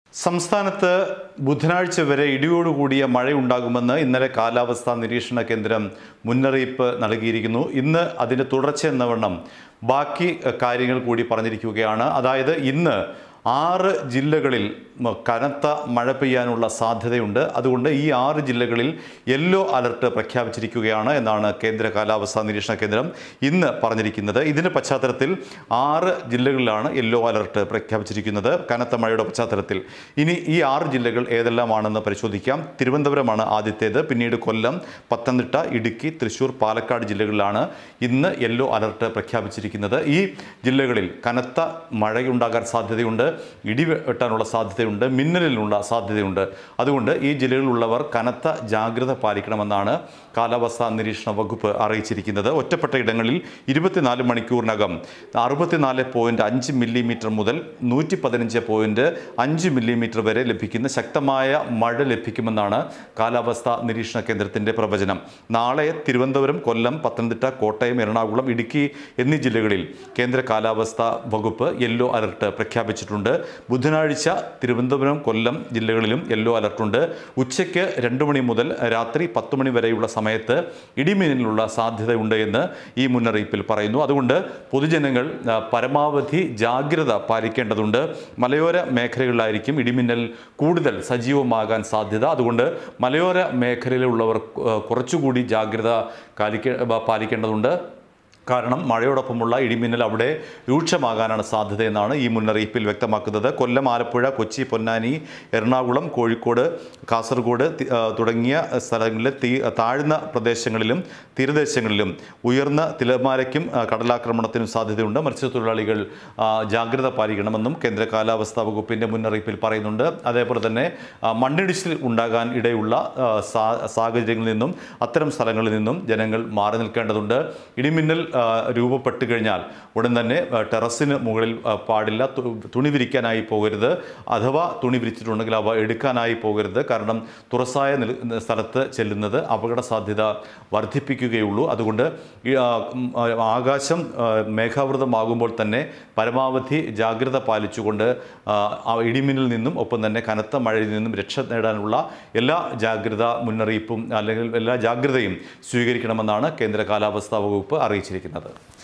സംസ്ഥാനത്ത് ബുധനാഴ്ച വരെ ഇടിയോടുകൂടിയ മഴയുണ്ടാകുമെന്ന് ഇന്നലെ കാലാവസ്ഥാ നിരീക്ഷണ കേന്ദ്രം മുന്നറിയിപ്പ് നൽകിയിരിക്കുന്നു ഇന്ന് അതിൻ്റെ തുടർച്ച എന്ന വണ്ണം ബാക്കി എഹ്, കാര്യങ്ങൾ കൂടി പറഞ്ഞിരിക്കുകയാണ് അതായത് ഇന്ന് ആറ് ജില്ലകളിൽ മ- കനത്ത മഴ പെയ്യാനുള്ള സാധ്യതയുണ്ട് അതുകൊണ്ട് ഈ ആറ് ജില്ലകളിൽ യെല്ലോ അലർട്ട് പ്രഖ്യാപിച്ചിരിക്കുകയാണ് എന്നാണ് കേന്ദ്ര കാലാവസ്ഥാ നിരീക്ഷണ കേന്ദ്രം ഇന്ന് പറഞ്ഞിരിക്കുന്നത് ഇതിൻ്റെ പശ്ചാത്തലത്തിൽ ആറ് ജില്ലകളിലാണ് യെല്ലോ അലർട്ട് പ്രഖ്യാപിച്ചിരിക്കുന്നത് കനത്ത മഴയുടെ പശ്ചാത്തലത്തിൽ ഇനി ഈ ആറ് ജില്ലകൾ ഏതെല്ലാമാണെന്ന് പരിശോധിക്കാം തിരുവനന്തപുരമാണ് ആദ്യത്തേത് പിന്നീട് കൊല്ലം പത്തനംതിട്ട ഇടുക്കി തൃശൂർ പാലക്കാട് ജില്ലകളിലാണ് ഇന്ന് യെല്ലോ അലർട്ട് പ്രഖ്യാപിച്ചിരിക്കുന്നത് ഈ ജില്ലകളിൽ കനത്ത മഴയുണ്ടാകാൻ സാധ്യതയുണ്ട് ഇടി വെട്ടാനുള്ള സാധ്യതയുണ്ട് മിന്നലിനുള്ള സാധ്യതയുണ്ട് അതുകൊണ്ട് ഈ ജില്ലകളിലുള്ളവർ കനത്ത ജാഗ്രത പാലിക്കണമെന്നാണ് കാലാവസ്ഥാ നിരീക്ഷണ വകുപ്പ് അറിയിച്ചിരിക്കുന്നത് ഒറ്റപ്പെട്ട ഇടങ്ങളിൽ ഇരുപത്തിനാല് മണിക്കൂറിനകം അറുപത്തിനാല് പോയിൻറ്റ് അഞ്ച് മില്ലിമീറ്റർ മുതൽ നൂറ്റി പതിനഞ്ച് പോയിൻറ്റ് അഞ്ച് മില്ലിമീറ്റർ വരെ ലഭിക്കുന്ന ശക്തമായ മഴ ലഭിക്കുമെന്നാണ് കാലാവസ്ഥാ നിരീക്ഷണ കേന്ദ്രത്തിൻ്റെ പ്രവചനം നാളെ തിരുവനന്തപുരം കൊല്ലം പത്തനംതിട്ട കോട്ടയം എറണാകുളം ഇടുക്കി എന്നീ ജില്ലകളിൽ കേന്ദ്ര കാലാവസ്ഥാ വകുപ്പ് യെല്ലോ അലർട്ട് പ്രഖ്യാപിച്ചിട്ടുണ്ട് ബുധനാഴ്ച തിരുവനന്തപുരം കൊല്ലം ജില്ലകളിലും യെല്ലോ അലർട്ടുണ്ട് ഉച്ചയ്ക്ക് രണ്ട് മണി മുതൽ രാത്രി പത്ത് മണി വരെയുള്ള സമയത്ത് ഇടിമിന്നലിനുള്ള സാധ്യതയുണ്ട് എന്ന് ഈ മുന്നറിയിപ്പിൽ പറയുന്നു അതുകൊണ്ട് പൊതുജനങ്ങൾ ആ, പരമാവധി ജാഗ്രത പാലിക്കേണ്ടതുണ്ട് മലയോര മേഖലകളിലായിരിക്കും ഇടിമിന്നൽ കൂടുതൽ സജീവമാകാൻ സാധ്യത അതുകൊണ്ട് മലയോര മേഖലയിലുള്ളവർ ആ, കുറച്ചുകൂടി ജാഗ്രത കാലിക്ക പാലിക്കേണ്ടതുണ്ട് കാരണം മഴയോടൊപ്പമുള്ള ഇടിമിന്നൽ അവിടെ രൂക്ഷമാകാനാണ് സാധ്യതയെന്നാണ് ഈ മുന്നറിയിപ്പിൽ വ്യക്തമാക്കുന്നത് കൊല്ലം ആലപ്പുഴ കൊച്ചി പൊന്നാനി എറണാകുളം കോഴിക്കോട് കാസർഗോഡ് തി- ആ, തുടങ്ങിയ സ്ഥലങ്ങളിലെ തീ താഴ്ന്ന പ്രദേശങ്ങളിലും തീരദേശങ്ങളിലും ഉയർന്ന തിരമാലയ്ക്കും ആ, കടലാക്രമണത്തിനും സാധ്യതയുണ്ട് മത്സ്യത്തൊഴിലാളികൾ ആ, ജാഗ്രത പാലിക്കണമെന്നും കേന്ദ്ര കാലാവസ്ഥാ വകുപ്പിൻ്റെ മുന്നറിയിപ്പിൽ പറയുന്നുണ്ട് അതേപോലെ തന്നെ ആ, മണ്ണിടിച്ചിൽ ഉണ്ടാകാൻ ഇടയുള്ള ആ, സാ- സാഹചര്യങ്ങളിൽ നിന്നും അത്തരം സ്ഥലങ്ങളിൽ നിന്നും ജനങ്ങൾ മാറി നിൽക്കേണ്ടതുണ്ട് ഇടിമിന്നൽ ആ, രൂപപ്പെട്ട് കഴിഞ്ഞാൽ ഉടൻ തന്നെ ആ, ടെറസിന് മുകളിൽ ആ, പാടില്ല തു- തുണി വിരിക്കാനായി പോകരുത് അഥവാ തുണി വിരിച്ചിട്ടുണ്ടെങ്കിൽ അവ എടുക്കാനായി പോകരുത് കാരണം തുറസായ നില- സ്ഥലത്ത് ചെല്ലുന്നത് അപകട സാധ്യത വർദ്ധിപ്പിക്കുകയുള്ളൂ അതുകൊണ്ട് ഈ, ആ, ഉം, ആ, ആകാശം ആ, മേഘാവൃതമാകുമ്പോൾ തന്നെ പരമാവധി ജാഗ്രത പാലിച്ചുകൊണ്ട് ആ, ആ ഇടിമിന്നലിൽ നിന്നും ഒപ്പം തന്നെ കനത്ത മഴയിൽ നിന്നും രക്ഷ നേടാനുള്ള എല്ലാ ജാഗ്രത മുന്നറിയിപ്പും അല്ലെങ്കിൽ എല്ലാ ജാഗ്രതയും സ്വീകരിക്കണമെന്നാണ് കേന്ദ്ര കാലാവസ്ഥാ വകുപ്പ് അറിയിച്ചിരിക്കുന്നത്